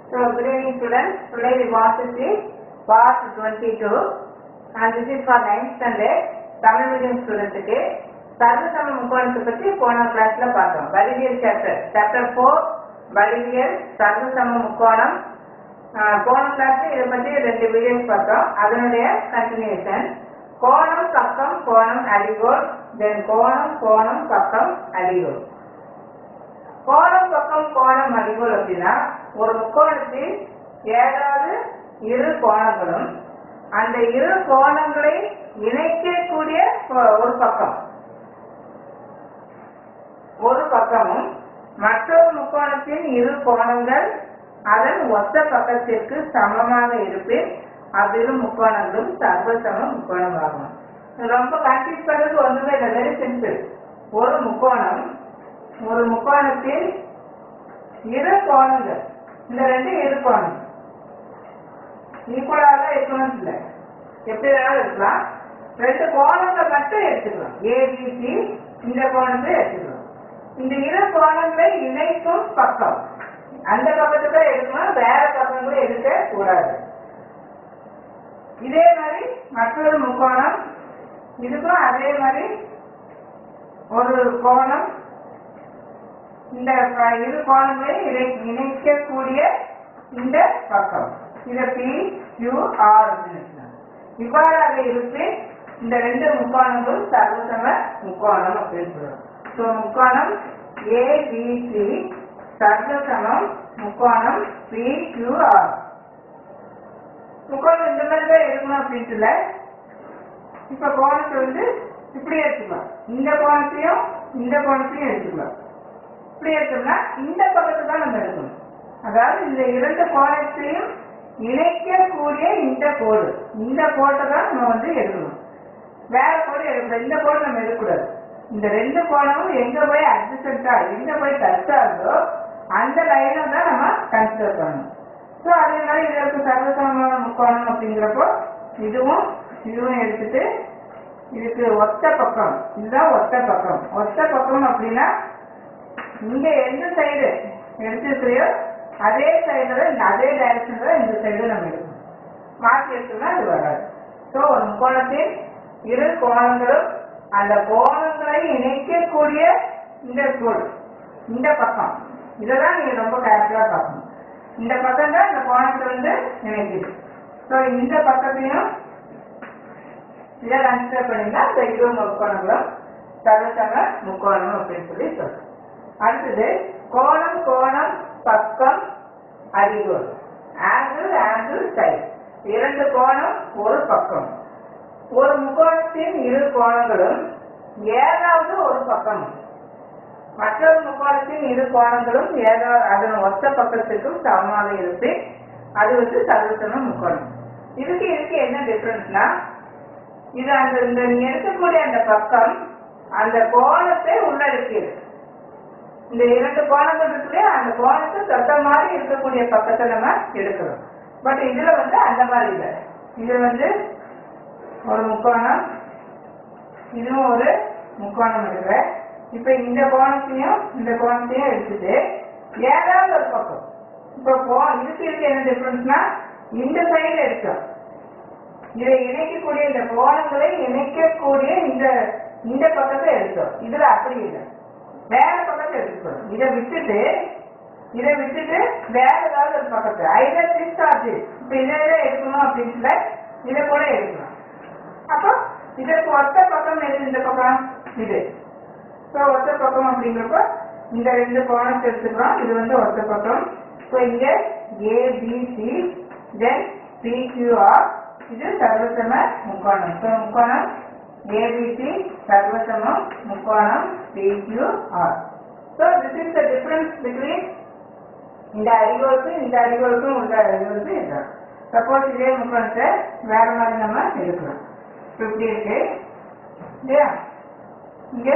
So, good evening students. Today we want to see part 22 and this is for 9th standard Tamil medium ஸ்டூடெண்ட்டுக்கு சர்வசம முக்கோணத்தை பற்றி போன கிளாஸ்ல பார்த்தோம் வடிவியல் சாப்டர் சாப்டர் ஃபோர் வடிவியல் சர்வசம முக்கோணம் ஆஹ், போன கிளாஸ்ல இதை பற்றி ரெண்டு வீடியோஸ் பார்த்தோம் அதனுடைய கண்டினியூஷன் கோணம் பக்கம் கோணம் அடிகோல் தென் கோணம் கோணம் பக்கம் அடிகோல் கோணம் பக்கம் கோணம் அடிகோல் அப்படின்னா ஒரு முக்கோணத்தில் ஏதாவது இரு கோணங்களும் அந்த இரு கோணங்களை இணைக்கக்கூடிய ஒ- ஒரு பக்கம் ஒரு பக்கமும் மற்றொரு முக்கோணத்தின் இரு கோணங்கள் அதன் ஒத்த பக்கத்திற்கு சமமாக இருப்பின் அவ்விரு முக்கோணங்களும் சர்வசம முக்கோணமாகும் ரொம்ப கன்ஃபியூஸ் பண்றது ஒண்ணுமே இல்லை வெரி சிம்பிள் ஒரு முக்கோணம் ஒரு முக்கோணத்தில் இரு கோணங்கள் இந்த ரெண்டு இரு கோணம் ஈக்குவலாக இருக்கணும் இல்லை எப்படி வேணாலும் இருக்கலாம் ரெண்டு கோணங்கள் மட்டும் எடுத்துக்கலாம் ஏபிசி இந்த கோணத்தை எடுத்துக்கலாம் இந்த இரு கோணங்களை இணைக்கும் பக்கம் அந்த பக்கத்துக்கு எடுக்கணும் வேற பக்கங்களும் எடுக்க கூடாது இதே மாதிரி மற்றொரு முக்கோணம் இதுக்கும் அதே மாதிரி ஒரு கோணம் இந்த ப- இரு கோணங்களை இணை இணைக்கக்கூடிய இந்த பக்கம் இதை பி கியூ ஆர் இவ்வாறாக இருக்கு இந்த ரெண்டு முக்கோணங்களும் சர்வசம முக்கோணம் அப்படின்னு சொல்றோம் ஸோ முக்கோணம் ஏ பி சி சர்வசமம் முக்கோணம் பி கியூ ஆர் முக்கோணம் இந்த மாதிரி தான் இருக்கணும் அப்படின்ட்டு இல்லை இப்ப கோணத்தை வந்து இப்படி எடுத்துக்கலாம் இந்த கோணத்தையும் இந்த கோணத்தையும் எடுத்துக்கலாம் இப்படி எடுத்தோம்னா இந்த பக்கத்தை தான் நம்ம எடுக்கணும் அதாவது இந்த இரண்டு கோணத்தையும் இணைக்கக்கூடிய இந்த கோடு இந்த கோட்டை தான் நம்ம வந்து எடுக்கணும் வேற கோடு எடுக்கக்கூடாது இந்த கோடு நம்ம எடுக்கக்கூடாது இந்த ரெண்டு கோணமும் எங்க போய் அட்ஜஸ்டா எங்க போய் டச் ஆகுதோ அந்த லைனை தான் நம்ம கன்சிடர் பண்ணணும் ஸோ அதே மாதிரி இதற்கு சர்வசமமான முக்கோணம் அப்படிங்கிறப்போ இதுவும் இதுவும் எடுத்துட்டு இதுக்கு ஒத்த பக்கம் இதுதான் ஒத்த பக்கம் ஒத்த பக்கம் அப்படின்னா இங்க எந்த சைடு எடுத்துக்கிறியோ அதே சைடுல இந்த அதே டைரக்ஷன்ல இந்த சைடு நம்ம எடுக்கணும் மாற்றி எடுத்தோம்னா அது வராது ஸோ ஒரு முக்கோணத்தின் இரு கோணங்களும் அந்த கோணங்களை இணைக்கக்கூடிய இந்த கோடு இந்த பக்கம் இதெல்லாம் நீங்க ரொம்ப கேர்ஃபுல்லா பார்க்கணும் இந்த பக்கம் தான் இந்த கோணத்தை வந்து இணைக்குது ஸோ இந்த பக்கத்தையும் இதை கன்சிடர் பண்ணிங்கன்னா இந்த இரு முக்கோணங்களும் சர்வசம முக்கோணம் அப்படின்னு சொல்லி சொல்றோம் அடுத்தது கோணம் கோணம் பக்கம் அடிகோல் ஆங்கிள் ஆங்கிள் சைட் இரண்டு கோணம் ஒரு பக்கம் ஒரு முக்கோணத்தின் இரு கோணங்களும் ஏதாவது ஒரு பக்கம் மற்றொரு முக்கோணத்தின் இரு கோணங்களும் ஏதாவது அதன் ஒத்த பக்கத்திற்கும் சமமாக இருக்கு அது வந்து சர்வசம முக்கோணம் இதுக்கு இதுக்கு என்ன டிஃபரன்ஸ்னா இது அந்த இந்த நீ எடுக்கக்கூடிய அந்த பக்கம் அந்த கோணத்தை உள்ளடக்கியது இந்த இரண்டு கோணங்கள் இருக்குல்லையா அந்த கோணத்தை தொட்ட மாதிரி இருக்கக்கூடிய பக்கத்தை நம்ம எடுக்கிறோம் பட் இதுல வந்து அந்த மாதிரி இல்லை இது வந்து ஒரு முக்கோணம் இதுவும் ஒரு முக்கோணம் இருக்கு இப்ப இந்த கோணத்தையும் இந்த கோணத்தையும் எடுத்துட்டு ஏதாவது ஒரு பக்கம் இப்ப போ இதுக்கு இதுக்கு என்ன டிஃபரன்ஸ்னா இந்த சைடு எடுத்தோம் இதை இணைக்கக்கூடிய இந்த கோணங்களை இணைக்கக்கூடிய இந்த இந்த பக்கத்தை எடுத்தோம் இதுல அப்படி இல்லை வேற பக்கத்தை எடுத்துக்கணும் இதை விட்டுட்டு இதை விட்டுட்டு வேற ஏதாவது ஒரு பக்கத்தை ஐதர் சிக்ஸ் ஆர் இப்ப இதை இதை எடுக்கணும் அப்படின்னு சொல்ல இதை கூட எடுக்கணும் அப்போ இதற்கு ஒத்த பக்கம் எது இந்த பக்கம் இது ஸோ ஒத்த பக்கம் அப்படிங்கிறப்போ இந்த ரெண்டு கோணத்தை எடுத்துக்கிறோம் இது வந்து ஒத்த பக்கம் ஸோ இங்க ஏபிசி தென் பிக்யூஆர் இது சர்வசம முக்கோணம் ஸோ முக்கோணம் ஏபிசி சர்வசமம் முக்கோணம் PQR so this is the difference between இந்த அடிகோலுக்கும் இந்த அடிகோலுக்கும் உள்ள இது வந்து இதுதான் சப்போஸ் இதே முக்கோணத்தை வேற மாதிரி நம்ம எடுக்கலாம் இப்போ இப்படி இருக்கு இல்லையா இங்க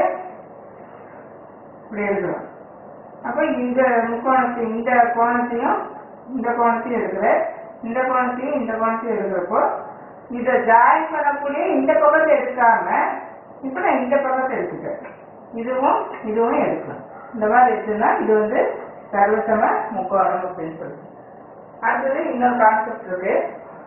இப்படி எடுக்கிறோம் அப்போ இந்த முக்கோணத்தை இந்த கோணத்தையும் இந்த கோணத்தையும் எடுக்கிற இந்த கோணத்தையும் இந்த கோணத்தையும் எடுக்கிறப்போ இதை ஜாயின் பண்ணக்கூடிய இந்த பக்கத்தை எடுக்காம இப்போ நான் இந்த பக்கத்தை எடுத்துக்கிறேன் இதுவும் இதுவும் எடுக்கலாம் இந்த மாதிரி எடுத்துனா இது வந்து சர்வசம முக்கோணம் அப்படின்னு சொல்லுது அடுத்தது இன்னொரு கான்செப்ட் இருக்கு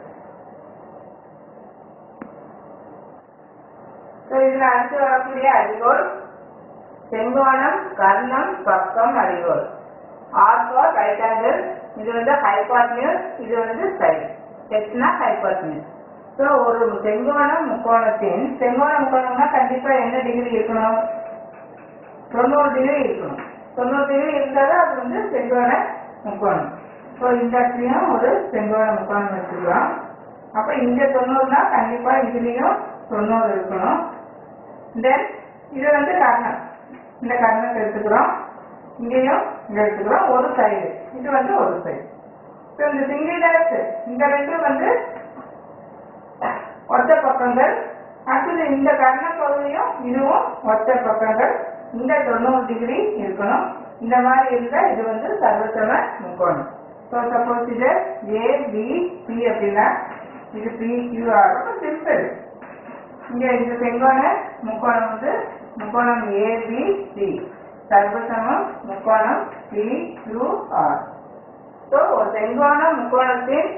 ஸோ இதுல அடுத்து வரக்கூடிய அடிகோல் செங்கோணம் கர்ணம் பக்கம் அடிகோல் ஆர் ஃபார் ரைட் ஆங்கிள் இது வந்து ஹைபாட்னியூஸ் இது வந்து சைட் எக்ஸ்னா ஹைபாட்னியூஸ் ஸோ ஒரு செங்கோண முக்கோணத்தின் செங்கோண முக்கோணம்னா கண்டிப்பா என்ன டிகிரி இருக்கணும் தொண்ணூறு டிகிரி இருக்கணும் தொண்ணூறு டிகிரி இருந்தால் தான் அது வந்து செங்கோண முக்கோணம் ஸோ இந்த இடத்துலையும் ஒரு செங்கோண முக்கோணம் வச்சுக்கலாம் அப்போ இங்க தொண்ணூறுனா கண்டிப்பா இதுலேயும் தொண்ணூறு இருக்கணும் தென் இது வந்து கர்ணம் இந்த கர்ணத்தை எடுத்துக்கிறோம் இங்கேயும் இங்க எடுத்துக்கிறோம் ஒரு சைடு இது வந்து ஒரு சைடு ஸோ இந்த சிங்கிள் டேஷ் இந்த ரெண்டும் வந்து ஒத்த பக்கங்கள் அடுத்தது இந்த கர்ண பகுதியும் இதுவும் ஒத்த பக்கங்கள் இந்த தொண்ணூறு டிகிரி இருக்கணும் இந்த மாதிரி இருந்தா இது வந்து சர்வசம முக்கோணம் ஸோ சப்போஸ் இது ஏ பி சி அப்படின்னா இது பி கியூ ஆர் சிம்பிள் இங்க இந்த செங்கோண முக்கோணம் வந்து முக்கோணம் ஏ பி சி சர்வசமம் முக்கோணம் பி கியூ ஆர் ஸோ ஒரு செங்கோண முக்கோணத்தின்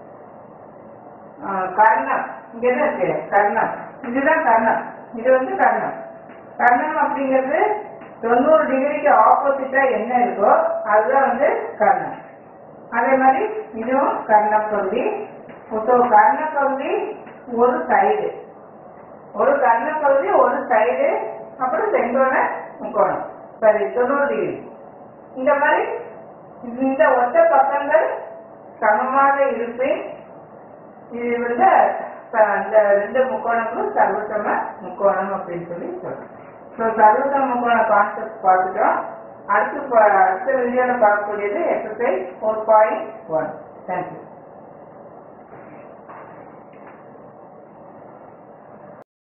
ஆஹ், கர்ணம் இங்க தான் இருக்கு கர்ணம் இதுதான் கர்ணம் இது வந்து கர்ணம் கர்ணம் அப்படிங்கிறது தொண்ணூறு டிகிரிக்கு ஆப்போசிட்டா என்ன இருக்கோ அதுதான் வந்து கர்ணம் அதே மாதிரி இதுவும் கர்ண பகுதி ஸோ கர்ண பகுதி ஒரு சைடு ஒரு கர்ண பகுதி ஒரு சைடு அப்புறம் செங்கோண முக்கோணம் சரி தொண்ணூறு டிகிரி இந்த மாதிரி இந்த ஒத்த பக்கங்கள் சமமாக இருப்பின் இது வந்து ச- அந்த ரெண்டு முக்கோணங்களும் சர்வசம முக்கோணம் அப்படின்னு சொல்லி சொல்றோம் ஸோ சர்வசம முக்கோண கான்செப்ட் பார்த்துட்டோம் அடுத்து பா- அடுத்த வீடியோவில் பார்க்கக்கூடியது exercise four point one thank you